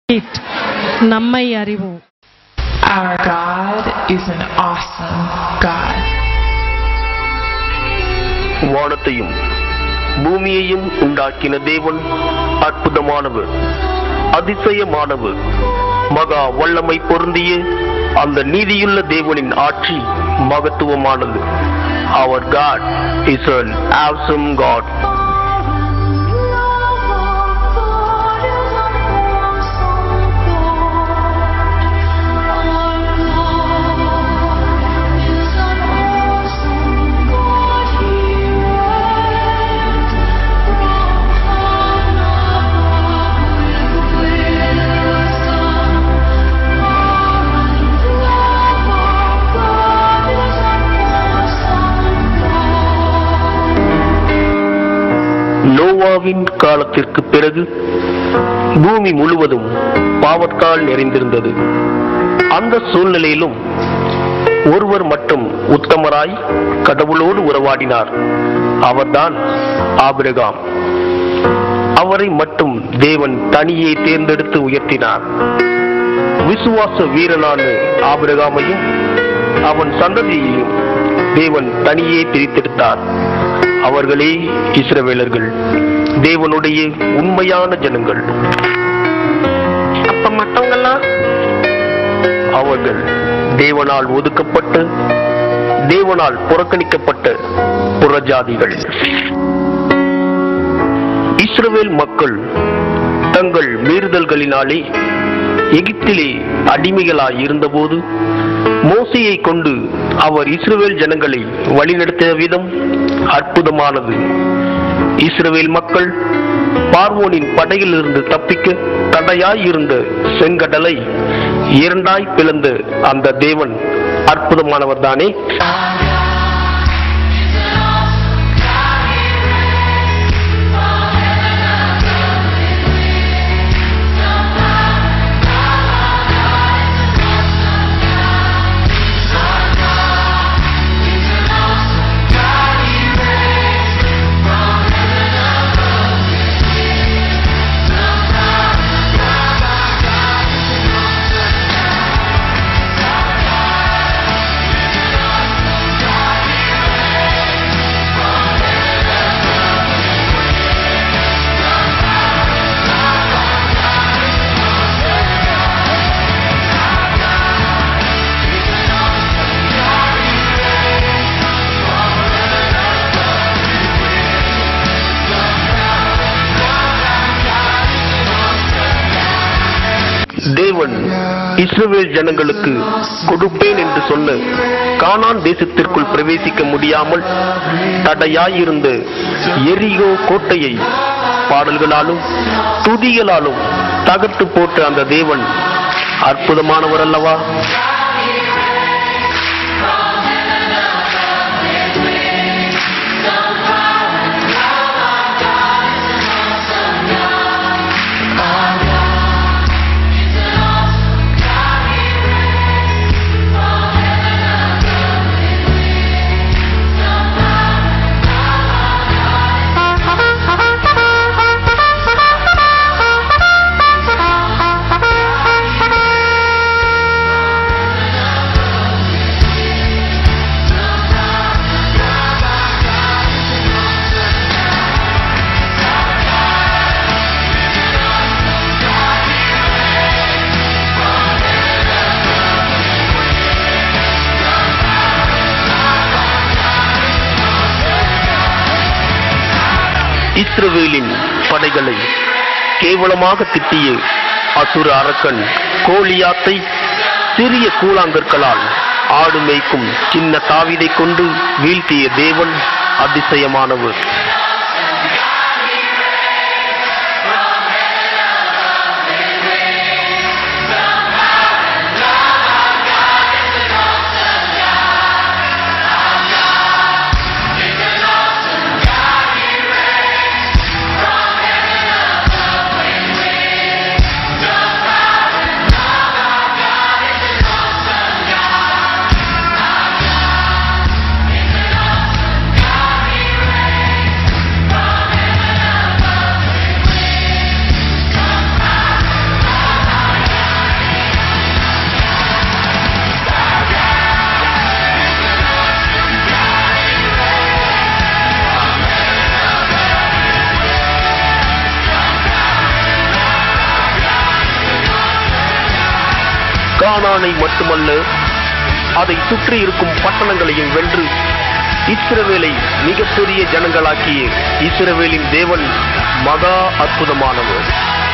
நம்மை அறிவோம் Our God is an awesome God. வானத்தையும் பூமியையும் உண்டாக்கின தேவன் அற்புதமானவர் அதிசயமானவர் மகா வல்லமை பொருந்திய அந்த நீதியுள்ள தேவனின் ஆட்சி மகத்துவமானது அவர் God is an awesome God நோவாவின் காலத்திற்கு பிறகு பூமி முழுவதும் பாவத்தால் நிறைந்திருந்தது அந்த சூழ்நிலையிலும் ஒருவர் மட்டும் உத்தமராய் கடவுளோடு உறவாடினார் அவர்தான் ஆபிரகாம் அவரை மட்டும் தேவன் தனியே தேர்ந்தெடுத்து உயர்த்தினார் விசுவாச வீரனான ஆபிரகாமையும் அவன் சந்ததியையும் தேவன் தனியே பிரித்தெடுத்தார் அவர்களே இஸ்ரவேலர்கள் தேவனுடைய உண்மையான ஜனங்கள் அப்ப மற்றவங்கெல்லாம் அவர்கள் தேவனால் ஒதுக்கப்பட்ட தேவனால் புறக்கணிக்கப்பட்ட புறஜாதிகள் இஸ்ரவேல் மக்கள் தங்கள் மீறுதல்களினாலே எகிப்திலே அடிமைகளாய் இருந்தபோது மோசையை கொண்டு அவர் இஸ்ரவேல் ஜனங்களை வழிநடத்திய விதம் அற்புதமானது இஸ்ரவேல் மக்கள் பார்வோனின் படையிலிருந்து தப்பிக்க தடையாய் இருந்த செங்கடலை இரண்டாய் பிளந்த அந்த தேவன் அற்புதமானவர் தானே தேவன் இஸ்ரவேல் ஜனங்களுக்கு கொடுப்பேன் என்று சொன்ன கானான் தேசத்திற்குள் பிரவேசிக்க முடியாமல் தடையாயிருந்த எரிகோ கோட்டையை பாடல்களாலும் துதிகளாலும் தகர்த்து போட்ட அந்த தேவன் அற்புதமானவர் அல்லவா இஸ்ரவேலின் படைகளை கேவலமாக திட்டிய அசுர அரக்கன் கோலியாத்தை சிறிய கூழாங்கற்களால் ஆடு மேய்க்கும் சின்ன தாவீதை கொண்டு வீழ்த்திய தேவன் அதிசயமானவர் கானானை மட்டுமல்ல அதை சுற்றி இருக்கும் பட்டணங்களையும் வென்று இஸ்ரவேலை மிகப்பெரிய ஜனங்களாக்கிய இஸ்ரவேலின் தேவன் மகா அற்புதமானவர்